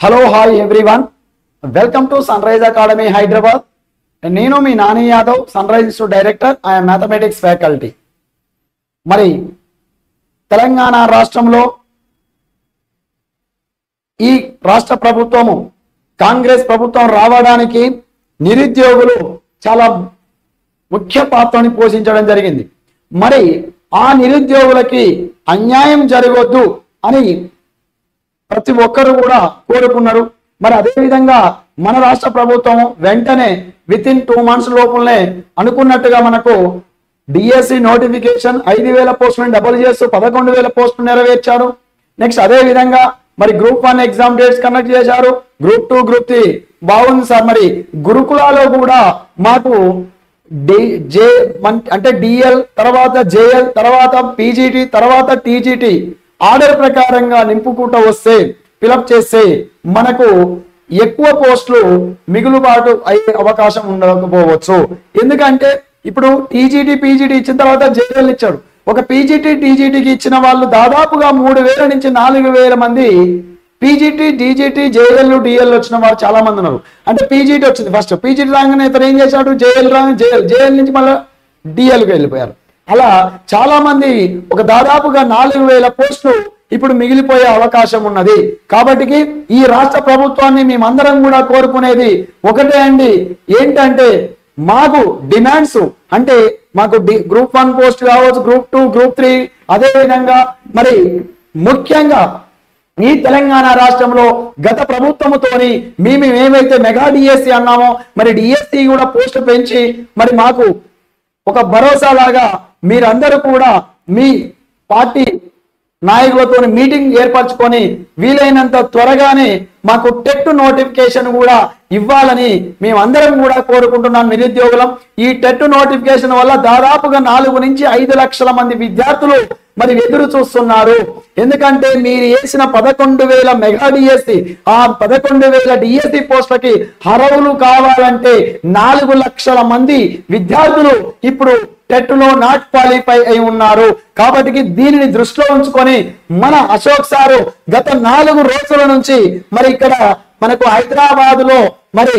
hello hi everyone welcome to sunrise academy Hyderabad నేను మీ Nani Yadav sunrise institute director I'm mathematics faculty మరి తెలంగాణ రాష్ట్రంలో ఈ రాష్ట్ర ప్రభుత్వము కాంగ్రెస్ ప్రభుత్వం రావడానికి నిరుద్యోగులు చాలా ముఖ్య పాత్రని పోషించడం జరిగింది మరి ఆ నిరుద్యోగులకి అన్యాయం జరగొద్దు అని ప్రతి ఒక్కరు కూడా కోరుకున్నారు మరి అదే విధంగా మన రాష్ట్ర ప్రభుత్వం వెంటనే విత్ ఇన్ టూ మంత్స్ లోపలనే అనుకున్నట్టుగా మనకు డిఎస్సి నోటిఫికేషన్ ఐదు వేల పోస్టులను డబుల్ చేస్తూ పదకొండు వేల పోస్టులు నెరవేర్చారు నెక్స్ట్ అదే విధంగా మరి group one exam dates conduct చేశారు గ్రూప్ టూ గ్రూప్ త్రీ బాగుంది సార్ మరి గురుకులాలో కూడా మాకు డి జే మన్- అంటే డిఎల్ తర్వాత జేఎల్ తర్వాత పీజీటీ తర్వాత టీజీటీ ఆర్డర్ ప్రకారంగా నింపుకుంటూ వస్తే ఫిలప్ చేస్తే మనకు ఎక్కువ పోస్టులు మిగులుబాటు అయ్యే అవకాశం ఉండకపోవచ్చు ఎందుకంటే ఇప్పుడు టీజీటీ పీజీటీ ఇచ్చిన తర్వాత జేఎల్ ఇచ్చాడు ఒక పీజీటీ టీజీటీకి ఇచ్చిన వాళ్ళు దాదాపుగా మూడు వేల నుంచి నాలుగు వేల మంది పీజీటీ డీజీటీ జేఎల్ డిఎల్ వచ్చిన వారు చాలా మంది ఉన్నారు అంటే పీజీటీ వచ్చింది ఫస్ట్ పీజీటీ రాగానే ఇతను ఏం చేశాడు జేఎల్ రాగానే జేఎల్ జేఎల్ నుంచి మళ్ళీ డిఎల్కి వెళ్ళిపోయారు అలా చాలా మంది ఒక దాదాపుగా నాలుగు వేల పోస్టులు ఇప్పుడు మిగిలిపోయే అవకాశం ఉన్నది కాబట్టి ఈ రాష్ట్ర ప్రభుత్వాన్ని మేమందరం కూడా కోరుకునేది ఒకటే అండి ఏంటంటే మాకు డిమాండ్స్ అంటే మాకు గ్రూప్ వన్ పోస్ట్ కావచ్చు గ్రూప్ టూ గ్రూప్ త్రీ అదే విధంగా మరి ముఖ్యంగా ఈ తెలంగాణ రాష్ట్రంలో గత ప్రభుత్వముతోని మేము ఏమైతే మెగా డిఎస్సి అన్నామో మరి డిఎస్సి కూడా పోస్ట్ పెంచి మరి మాకు ఒక భరోసా లాగా మీరందరూ కూడా మీ పార్టీ నాయకులతో మీటింగ్ ఏర్పరచుకొని వీలైనంత త్వరగానే మాకు టెట్ నోటిఫికేషన్ కూడా ఇవ్వాలని మేమందరం కూడా కోరుకుంటున్నాం నిరుద్యోగులం ఈ టెట్ నోటిఫికేషన్ వల్ల దాదాపుగా నాలుగు నుంచి ఐదు లక్షల మంది విద్యార్థులు మరి ఎదురు చూస్తున్నారు ఎందుకంటే మీరు వేసిన పదకొండు వేల మెగా డిఎస్సి ఆ పదకొండు వేల డిఎస్సి పోస్టులకి అర్హులు కావాలంటే నాలుగు లక్షల మంది విద్యార్థులు ఇప్పుడు టెట్ లో నాట్ క్వాలిఫై అయి ఉన్నారు కాబట్టి దీనిని దృష్టిలో ఉంచుకొని మన అశోక్ సారు గత నాలుగు రోజుల నుంచి మరి ఇక్కడ మనకు హైదరాబాద్ లో మరి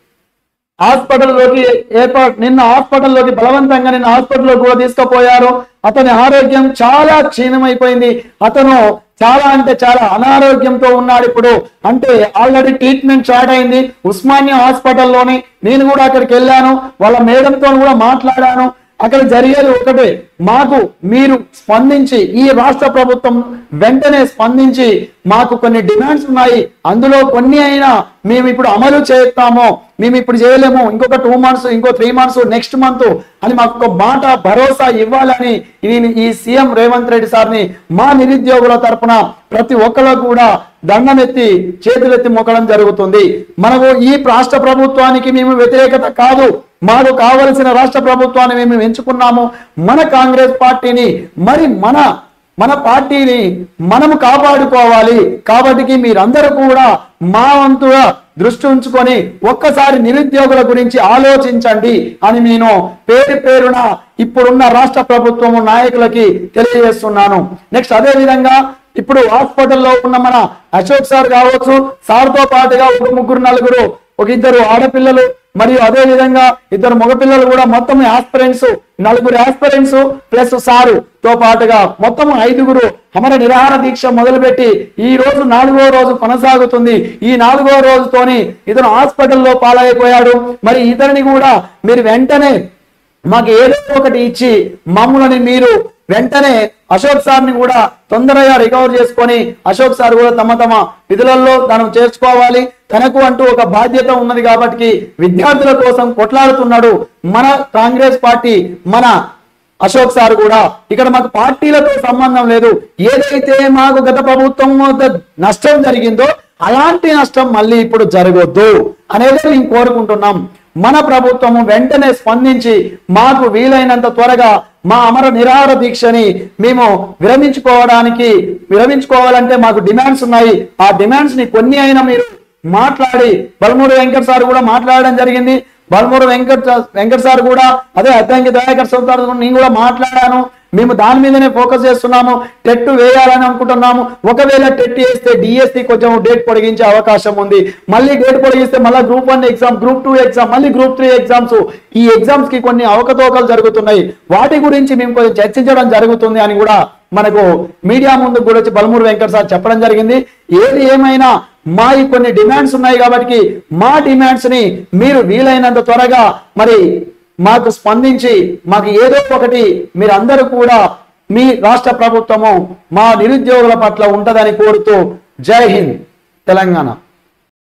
హాస్పిటల్లోకి ఏర్పాటు నిన్న హాస్పిటల్లోకి బలవంతంగా నిన్న హాస్పిటల్లో కూడా తీసుకుపోయారు అతని ఆరోగ్యం చాలా క్షీణమైపోయింది అతను చాలా అంటే చాలా అనారోగ్యంతో ఉన్నాడు ఇప్పుడు అంటే ఆల్రెడీ ట్రీట్మెంట్ స్టార్ట్ అయింది ఉస్మానియా హాస్పిటల్లోని నేను కూడా అక్కడికి వెళ్ళాను వాళ్ళ మేడంతో కూడా మాట్లాడాను అక్కడ జరిగేది ఒకటే మాకు మీరు స్పందించి ఈ రాష్ట్ర ప్రభుత్వం వెంటనే స్పందించి మాకు కొన్ని డిమాండ్స్ ఉన్నాయి అందులో కొన్ని అయినా మేము ఇప్పుడు అమలు చేస్తామో మేము ఇప్పుడు చేయలేము ఇంకొక టూ మంత్స్ ఇంకో త్రీ మంత్స్ నెక్స్ట్ మంత్ అని మాకు ఒక మాట భరోసా ఇవ్వాలని నేను ఈ సీఎం రేవంత్ రెడ్డి సార్ని మా నిరుద్యోగుల తరపున ప్రతి ఒక్కరు కూడా దండమెత్తి చేతులెత్తి మొక్కడం జరుగుతుంది మనకు ఈ రాష్ట్ర ప్రభుత్వానికి మేము వ్యతిరేకత కాదు మాకు కావలసిన రాష్ట్ర ప్రభుత్వాన్ని మేము ఎంచుకున్నాము మన కాంగ్రెస్ పార్టీని మరి మన మన పార్టీని మనము కాపాడుకోవాలి కాబట్టి మీరందరూ కూడా మా వంతుగా దృష్టి ఉంచుకొని ఒక్కసారి నిరుద్యోగుల గురించి ఆలోచించండి అని నేను పేరు పేరున ఇప్పుడున్న రాష్ట్ర ప్రభుత్వము నాయకులకి తెలియజేస్తున్నాను నెక్స్ట్ అదే విధంగా ఇప్పుడు హాస్పిటల్లో ఉన్న మన అశోక్ సార్ కావచ్చు సార్తో పాటుగా ఒక ముగ్గురు నలుగురు ఒక ఇద్దరు ఆడపిల్లలు మరియు అదే విధంగా ఇద్దరు మగపిల్లలు కూడా మొత్తం ఆస్పిరెంట్స్ నలుగురు ఆస్పిరెంట్స్ ప్లస్ సారు తో పాటుగా మొత్తం ఐదుగురు అమర నిరాహార దీక్ష మొదలుపెట్టి ఈ రోజు నాలుగో రోజు కొనసాగుతుంది ఈ నాలుగో రోజుతోని ఇతను హాస్పిటల్లో పాలైపోయాడు మరి ఇతనిని కూడా మీరు వెంటనే మాకు ఏదో ఒకటి ఇచ్చి మమ్మల్ని మీరు వెంటనే అశోక్ సార్ని కూడా తొందరగా రికవర్ చేసుకొని అశోక్ సార్ కూడా తమ తమ విధులలో తను చేర్చుకోవాలి తనకు అంటూ ఒక బాధ్యత ఉన్నది కాబట్టి విద్యార్థుల కోసం కొట్లాడుతున్నాడు మన కాంగ్రెస్ పార్టీ మన అశోక్ సార్ కూడా ఇక్కడ మాకు పార్టీలతో సంబంధం లేదు ఏదైతే మాకు గత ప్రభుత్వం వద్ద నష్టం జరిగిందో అలాంటి నష్టం మళ్ళీ ఇప్పుడు జరగొద్దు అనేది మేము కోరుకుంటున్నాం మన ప్రభుత్వము వెంటనే స్పందించి మాకు వీలైనంత త్వరగా మా అమర నిరాహార దీక్షని మేము విరమించుకోవడానికి విరమించుకోవాలంటే మాకు డిమాండ్స్ ఉన్నాయి ఆ డిమాండ్స్ ని కొన్ని అయినా మీరు మాట్లాడి బలమూరి వెంకట్ సార్ కూడా మాట్లాడడం జరిగింది బలమూరు వెంకట్ వెంకట్ సార్ కూడా అదే అద్దంకి దయాకర్ సార్ నేను కూడా మాట్లాడాను మేము దాని మీదనే ఫోకస్ చేస్తున్నాము టెట్ వేయాలని అనుకుంటున్నాము ఒకవేళ టెట్ వేస్తే డిఎస్సి కొంచెం డేట్ పొడిగించే అవకాశం ఉంది మళ్ళీ డేట్ పొడిగిస్తే మళ్ళీ group one exam group two exam మళ్ళీ గ్రూప్ త్రీ ఎగ్జామ్స్ ఈ ఎగ్జామ్స్ కి కొన్ని అవకతవకలు జరుగుతున్నాయి వాటి గురించి మేము కొంచెం చర్చించడం జరుగుతుంది అని కూడా మనకు మీడియా ముందు కూడా వచ్చి బలమూరు వెంకట సార్ చెప్పడం జరిగింది ఏది ఏమైనా మా ఈ కొన్ని డిమాండ్స్ ఉన్నాయి కాబట్టి మా డిమాండ్స్ ని మీరు వీలైనంత త్వరగా మరి మాకు స్పందించి మాకు ఏదో ఒకటి మీరందరూ కూడా మీ రాష్ట్ర ప్రభుత్వము మా నిరుద్యోగుల పట్ల ఉంటదని కోరుతూ జై హింద్ తెలంగాణ